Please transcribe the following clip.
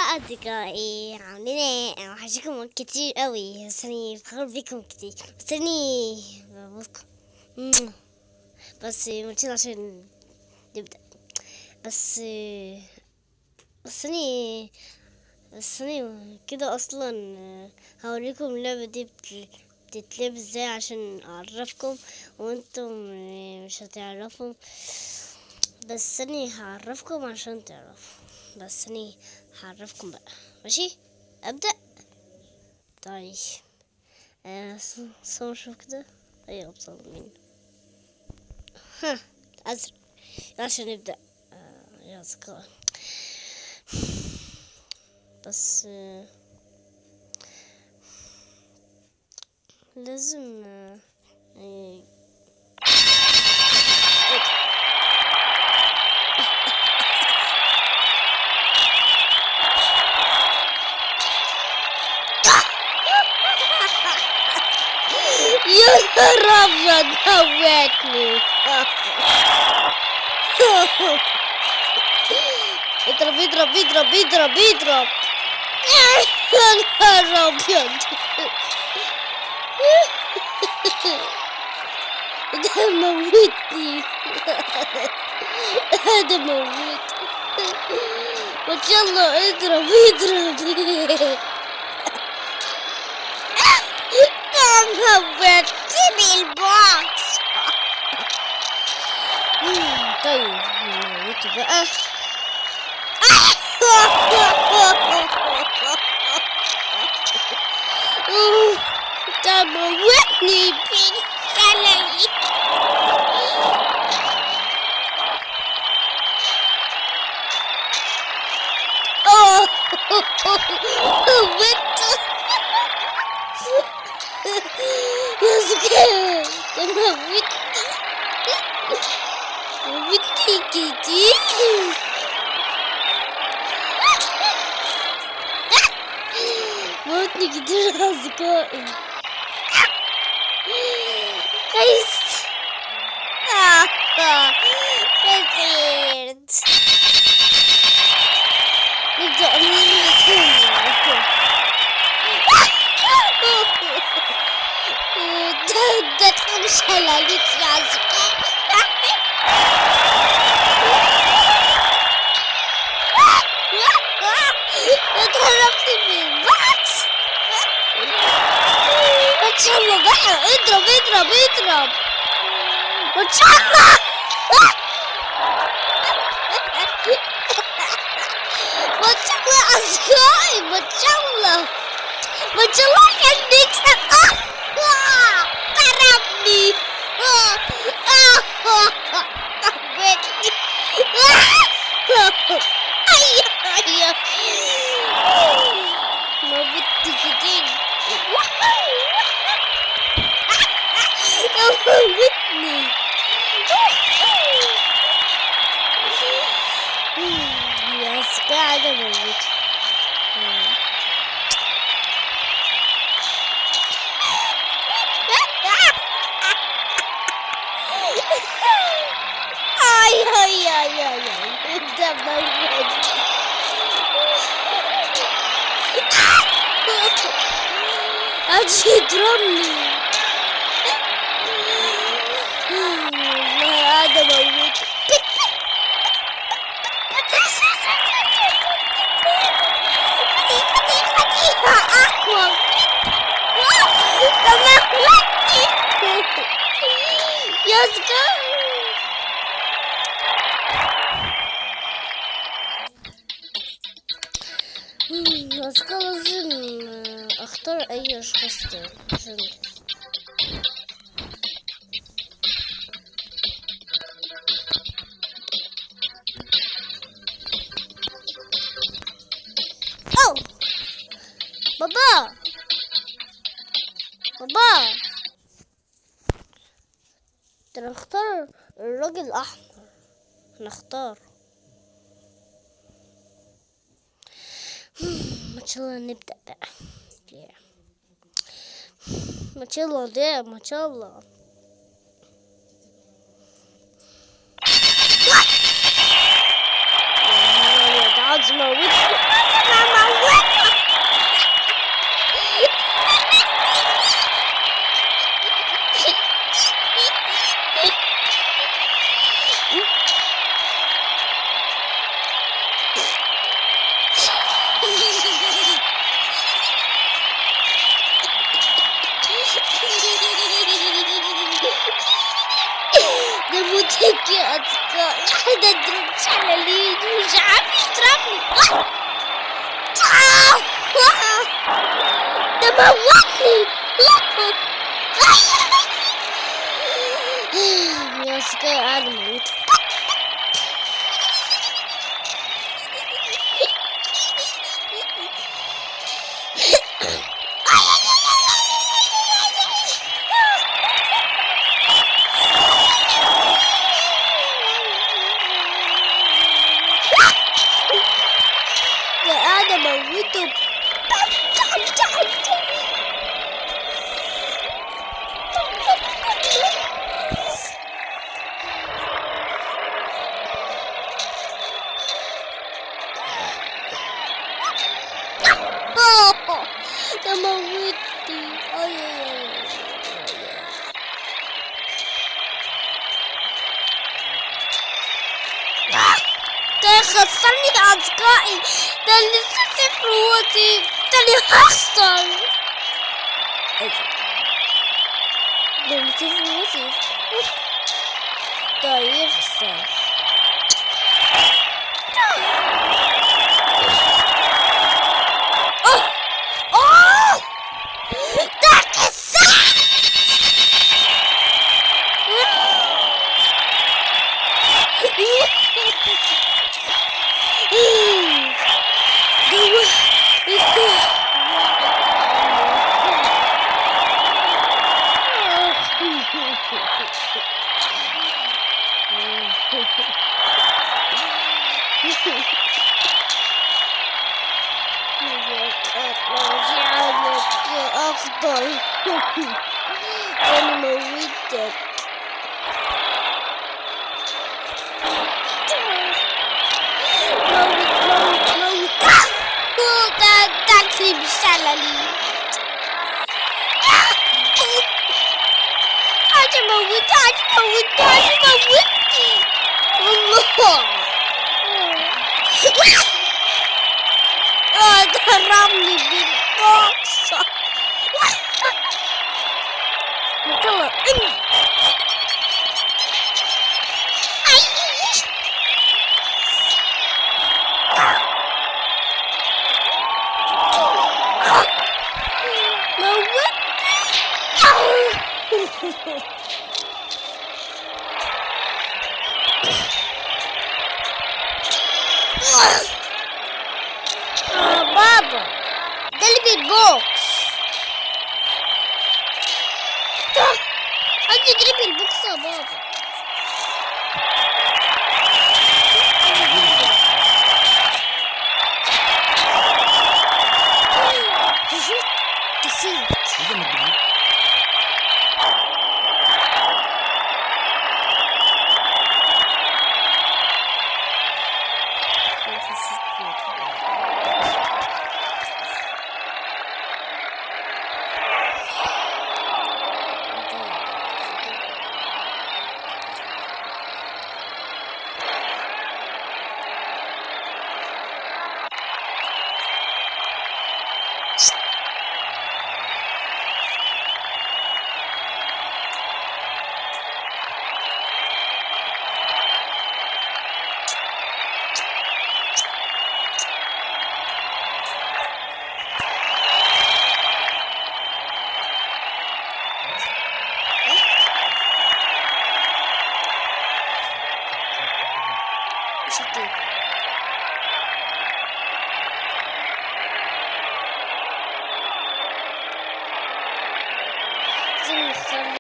أصدقائي عاملين ايه؟ وحشكم كتير قوي بس أنا فخور بيكم كتير بس أنا ببوسكم بس متين عشان نبدأ بس بس أنا بس أنا كده أصلا هوريكم اللعبة دي بت- بتتلعب ازاي عشان أعرفكم وانتم مش هتعرفوا بس أنا هعرفكم عشان تعرفوا بس أنا هعرفكم بقى ماشي أبدأ طيب آه، ص- صور شوف كده أيوة أبصر منه ها أزرق عشان نبدأ آه، يا أصدقائي بس آه، لازم آه، آه، يا نهار أبيض موتني اضرب اضرب اضرب اضرب اضرب يا نهار أبيض ده موتني هذا موت ما شاء الله اضرب اضرب موتني البوكس طيب نموت بقى ده موتني بالسلالي اوه موته يا زكاة ده موتني موتني كتير موتني كتير أصدقائي خيست آه آه، خسرت نبدأ من ده ده تمشي على يا ضربت بالباكس ما شاء الله بقى اضرب اضرب اضرب ما شاء الله ما شاء الله اصدقائي ما شاء الله ما شاء الله كان نكسب آه، آه، ضربني آه، آه، آه، ضربتني آه، أيوه أيوه ما بدي كتير موتني يا قاعدة موت اي اي اي اي اي انت موت عادش يضربني والله قاعدة موت أقوى يا سكر بس كان لازم اختار اي اشخاص تاني عشان أو بابا بابا ده نختار الراجل الأحمر نختار ما شاء الله نبدأ بقى Yeah. ما شاء الله ده ما شاء الله يا نهار أبيض، عاوز موت لازم اموتها ده مضحك يا أصدقاء واحد أضرب شلالين مش عارف يضربني آه! آه! ده موتني يا أصدقاء قاعد موت ده قاعد اموته ده موتني أي أي أي. ده خسرني أصدقائي ده لسه صفر ووتي ده اللي هخسر ده اللي صفر ووتي ده يخسر أوه أوه ده كسر أفضل أنا موتك موت موت موت ده تاكسي بشلالي عايز اموت عايز اموت عايز اموتني الله اه ضربني بالبوكس يلا امي موت آه بابا ده اللي بالبوكس عايز تجري بالبوكس يا بابا نسيت ايه ده ما تجيبوش شكل لازم نختار